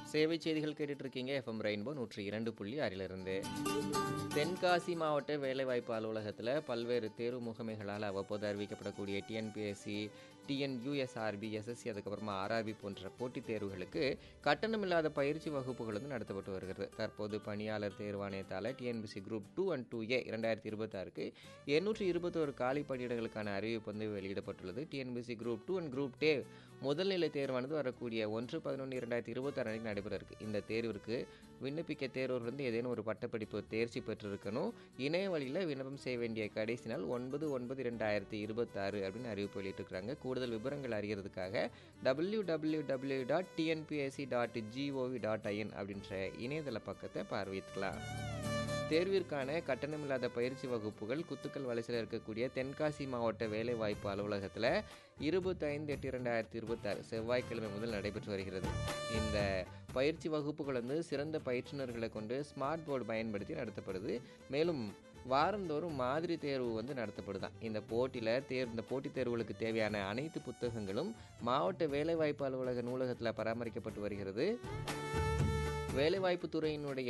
சேவை செய்திகள் கேட்டுட்டு இருக்கீங்க எஃப்எம் ரெயின்போ நூற்றி இரண்டு புள்ளி ஆறிலிருந்து தென்காசி மாவட்ட வேலைவாய்ப்பு அலுவலகத்தில் பல்வேறு தேர்வு முகமைகளால் அவ்வப்போது அறிவிக்கப்படக்கூடிய டிஎன்பிஎஸ்சி டிஎன்யூஎஸ்ஆர்பி எஸ்எஸ்சி அதுக்கப்புறமா ஆர்ஆர்பி போன்ற போட்டித் தேர்வுகளுக்கு கட்டணமில்லாத பயிற்சி வகுப்புகள் வந்து நடத்தப்பட்டு வருகிறது தற்போது பணியாளர் தேர்வாணையத்தால் TNPSC group two and two A இரண்டாயிரத்தி இருபத்தாறுக்கு எண்ணூற்றி இருபத்தோரு காலி பணியிடங்களுக்கான அறிவிப்பு வந்து வெளியிடப்பட்டுள்ளது TNPSC group two and group டே முதல்நிலை தேர்வானது வரக்கூடிய ஒன்று பதினொன்று இரண்டாயிரத்தி இருபத்தாறு அன்றைக்கு நடைபெற இருக்கு இந்த தேர்விற்கு விண்ணப்பிக்க தேர்வோர் வந்து ஏதேனும் ஒரு பட்டப்படிப்பு தேர்ச்சி பெற்றிருக்கணும் இணைய வழியில் விண்ணப்பம் செய்ய வேண்டிய கடைசி நாள் ஒன்பது ஒன்பது இரண்டாயிரத்தி இருபத்தாறு அப்படின்னு அறிவிப்பு வெளியிட்டிருக்கிறாங்க கூடுதல் விவரங்கள் அறியறதுக்காக W W W dot TNPSC dot gov dot in அப்படின்ற இணையதள பக்கத்தை பார்வையிட்டுக்கலாம் தேர்விற்கான கட்டணமில்லாத பயிற்சி வகுப்புகள் குத்துக்கல் வலசில் இருக்கக்கூடிய தென்காசி மாவட்ட வேலைவாய்ப்பு அலுவலகத்தில் இருபத்தைந்து எட்டு இரண்டாயிரத்தி இருபத்தாறு செவ்வாய்க்கிழமை முதல் நடைபெற்று வருகிறது இந்த பயிற்சி வகுப்புகள் வந்து சிறந்த பயிற்றுனர்களை கொண்டு ஸ்மார்ட் போர்டு பயன்படுத்தி நடத்தப்படுது மேலும் வாரந்தோறும் மாதிரி தேர்வு வந்து நடத்தப்படுதான் இந்த போட்டியில் தேர் இந்த போட்டித் தேர்வுகளுக்கு தேவையான அனைத்து புத்தகங்களும் மாவட்ட வேலைவாய்ப்பு அலுவலக நூலகத்தில் பராமரிக்கப்பட்டு வருகிறது வேலைவாய்ப்பு துறையினுடைய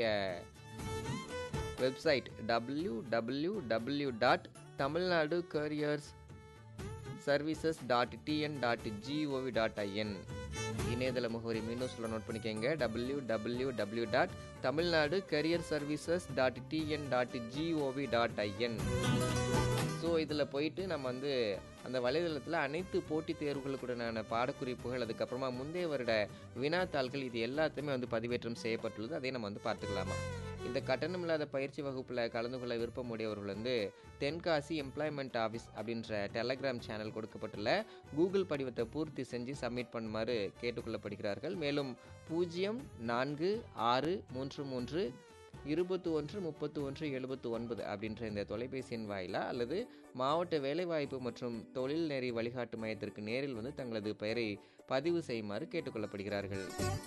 website W W W dot Tamil Nadu careers services dot TN dot gov dot in இணையதள முகவரி மீண்டும் சொல்ல நோட் பண்ணிக்கோங்க W W W dot Tamil Nadu career services dot TN dot gov dot in so இதில் போயிட்டு நம்ம வந்து அந்த வலைதளத்தில் அனைத்து போட்டித் தேர்வுகளுக்குடனான பாடக்குறிப்புகள் அதுக்கப்புறமா முந்தைய வருட வினாத்தாள்கள் இது எல்லாத்தையுமே வந்து பதிவேற்றம் செய்யப்பட்டுள்ளது அதை நம்ம வந்து பார்த்துக்கலாமா இந்த கட்டணமில்லாத பயிற்சி வகுப்பில் கலந்து கொள்ள விருப்பமுடையவர்கள் வந்து தென்காசி எம்ப்ளாய்மெண்ட் ஆஃபீஸ் அப்படின்ற டெலகிராம் சேனல் கொடுக்கப்பட்டுள்ள கூகுள் படிவத்தை பூர்த்தி செஞ்சு சப்மிட் பண்ணுமாறு கேட்டுக்கொள்ளப்படுகிறார்கள் மேலும் பூஜ்ஜியம் நான்கு ஆறு மூன்று மூன்று இருபத்தி ஒன்று முப்பத்தி ஒன்று எழுபத்தி ஒன்பது அப்படின்ற இந்த தொலைபேசி எண் வாயிலா அல்லது மாவட்ட வேலைவாய்ப்பு மற்றும் தொழில் நெறி வழிகாட்டு மையத்திற்கு நேரில் வந்து தங்களது பெயரை பதிவு செய்யுமாறு கேட்டுக்கொள்ளப்படுகிறார்கள்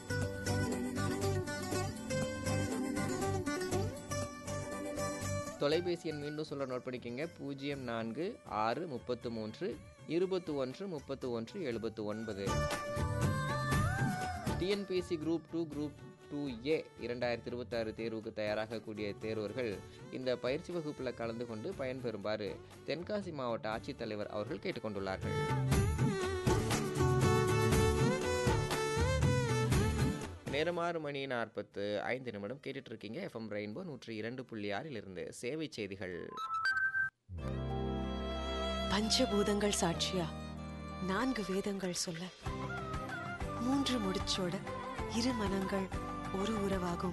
தொலைபேசி எண் மீண்டும் சொல்ல நோட் பண்ணிக்கோங்க பூஜ்ஜியம் நான்கு ஆறு முப்பத்து மூன்று இருபத்தி ஒன்று முப்பத்து ஒன்று எழுபத்து ஒன்பது TNPSC group two group two A இரண்டாயிரத்தி இருபத்தாறு தேர்வுக்கு தயாராகக்கூடிய தேர்வர்கள் இந்த பயிற்சி வகுப்பில் கலந்து கொண்டு பயன்பெறுமாறு தென்காசி மாவட்ட ஆட்சித்தலைவர் அவர்கள் கேட்டுக்கொண்டுள்ளார்கள் நேரம் ஆறு மணி நாற்பத்து ஐந்து நிமிடம் கேட்டுட்டு இருக்கீங்க எஃப்எம் ரெயின்போ நூற்றி இரண்டு புள்ளி ஆறிலிருந்து சேவை செய்திகள் பஞ்சபூதங்கள் சாட்சியா நான்கு வேதங்கள் சொல்ல மூன்று முடிச்சோட இரு மனங்கள் ஒரு உறவாகும்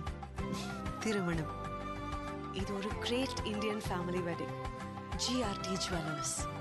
திருமணம் இது ஒரு great Indian family wedding GRT jewellers